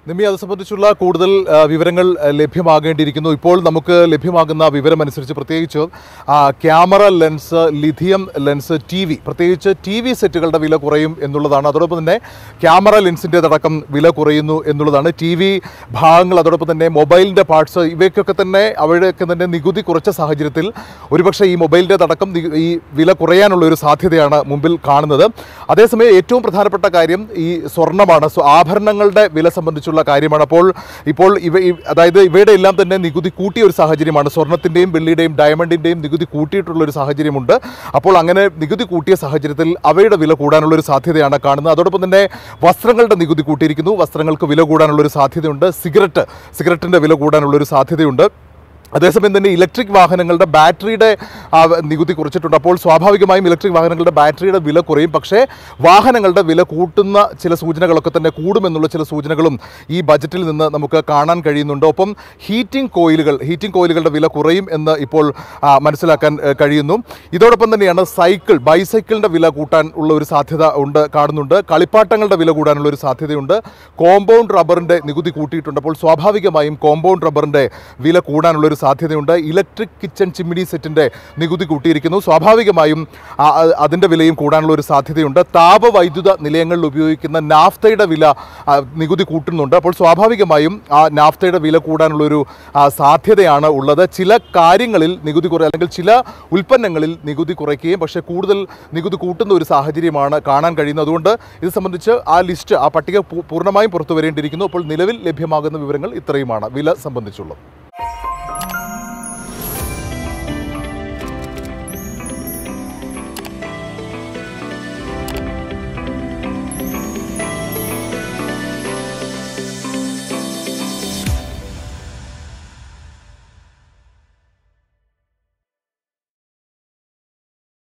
നിമ്മി അത് സംബന്ധിച്ചുള്ള കൂടുതൽ ആ, വിവരങ്ങൾ ആ, ലഭ്യമാകേണ്ടിയിരിക്കുന്നു ഇപ്പോൾ നമുക്ക് ലഭ്യമാകുന്ന വിവരമനുസരിച്ച് പ്രത്യേകിച്ച് ആ, camera lens lithium lens T V പ്രത്യേകിച്ച് ടി വി സെറ്റുകളുടെ വില കുറയും എന്നുള്ളതാണ് അതോടൊപ്പം തന്നെ ക്യാമറ ലെൻസിൻ്റെതടക്കം വില കുറയുന്നു എന്നുള്ളതാണ് ടി വി ഭാഗങ്ങൾ അതോടൊപ്പം തന്നെ മൊബൈലിൻ്റെ പാർട്സ് ഇവയ്ക്കൊക്കെ തന്നെ അവിടെയൊക്കെ തന്നെ നികുതി കുറച്ച സാഹചര്യത്തിൽ ഒരുപക്ഷെ ഈ മൊബൈലിൻ്റെതടക്കം നി- ഈ വില കുറയാനുള്ള ഒരു സാധ്യതയാണ് മുമ്പിൽ കാണുന്നത് അതേസമയം ഏറ്റവും പ്രധാനപ്പെട്ട കാര്യം ഈ സ്വർണ്ണമാണ് സ്വ- ആഭരണങ്ങളുടെ വില സംബന്ധിച്ചുള്ള കാര്യമാണ് അപ്പോൾ ഇപ്പോൾ ഇവ ഇ- അതായത് ഇവയുടെ എല്ലാം തന്നെ നികുതി കൂട്ടിയ ഒരു സാഹചര്യമാണ് സ്വർണത്തിൻ്റെയും വെള്ളിയുടെയും ഡയമണ്ടിൻ്റെയും നികുതി കൂട്ടിയിട്ടുള്ള ഒരു സാഹചര്യമുണ്ട് അപ്പോൾ അങ്ങനെ നികുതി കൂട്ടിയ സാഹചര്യത്തിൽ അവയുടെ വില കൂടാനുള്ള ഒരു സാധ്യതയാണ് കാണുന്നത് അതോടൊപ്പം തന്നെ വസ്ത്രങ്ങളുടെ നികുതി കൂട്ടിയിരിക്കുന്നു വസ്ത്രങ്ങൾക്ക് വില കൂടാനുള്ള ഒരു സാധ്യതയുണ്ട് സിഗരറ്റ് സിഗരറ്റിൻ്റെ വില കൂടാനുള്ള ഒരു സാധ്യതയുണ്ട് അതേസമയം തന്നെ ഇലക്ട്രിക് വാഹനങ്ങളുടെ ബാറ്ററിയുടെ ആ, നികുതി കുറച്ചിട്ടുണ്ട് അപ്പോൾ സ്വാഭാവികമായും ഇലക്ട്രിക് വാഹനങ്ങളുടെ ബാറ്ററിയുടെ വില കുറയും പക്ഷേ വാഹനങ്ങളുടെ വില കൂട്ടുന്ന ചില സൂചനകളൊക്കെ തന്നെ കൂടുമെന്നുള്ള ചില സൂചനകളും ഈ ബജറ്റിൽ നിന്ന് നമുക്ക് കാണാൻ കഴിയുന്നുണ്ട് ഒപ്പം ഹീറ്റിംഗ് കോയിലുകൾ ഹീറ്റിംഗ് കോയിലുകളുടെ വില കുറയും എന്ന് ഇപ്പോൾ ആ, മനസ്സിലാക്കാൻ ഏ, കഴിയുന്നു ഇതോടൊപ്പം തന്നെയാണ് സൈക്കിൾ ബൈസൈക്കിളിൻ്റെ വില കൂട്ടാൻ ഉള്ള ഒരു സാധ്യത ഉണ്ട് കാണുന്നുണ്ട് കളിപ്പാട്ടങ്ങളുടെ വില കൂടാനുള്ള ഒരു സാധ്യതയുണ്ട് കോമ്പൗണ്ട് റബ്ബറിൻ്റെ നികുതി കൂട്ടിയിട്ടുണ്ട് അപ്പോൾ സ്വാഭാവികമായും കോമ്പൗണ്ട് റബ്ബറിൻ്റെ വില കൂടാനുള്ള ഒരു സാധ്യതയുണ്ട് ഇലക്ട്രിക് കിച്ചൺ ചിമ്മിനി സെറ്റിൻ്റെ നികുതി കൂട്ടിയിരിക്കുന്നു സ്വാഭാവികമായും ആ- ആ- അതിൻ്റെ വിലയും കൂടാനുള്ള ഒരു സാധ്യതയുണ്ട് താപവൈദ്യുത നിലയങ്ങളിൽ ഉപയോഗിക്കുന്ന നാഫ്തയുടെ വില ആ, നികുതി കൂട്ടുന്നുണ്ട് അപ്പോൾ സ്വാഭാവികമായും ആ നാഫ്തയുടെ വില കൂടാനുള്ള ഒരു ആ, സാധ്യതയാണ് ഉള്ളത് ചില കാര്യങ്ങളിൽ നികുതി കുറ അല്ലെങ്കിൽ ചില ഉൽപ്പന്നങ്ങളിൽ നികുതി കുറയ്ക്കുകയും പക്ഷേ കൂടുതൽ നികുതി കൂട്ടുന്ന ഒരു സാഹചര്യമാണ് കാണാൻ കഴിയുന്നത് അതുകൊണ്ട് ഇത് സംബന്ധിച്ച് ആ ലിസ്റ്റ് ആ പട്ടിക പൂ- പൂർണ്ണമായും പുറത്തു വരേണ്ടിയിരിക്കുന്നു അപ്പോൾ നിലവിൽ ലഭ്യമാകുന്ന വിവരങ്ങൾ ഇത്രയുമാണ് വില സംബന്ധിച്ചുള്ളത്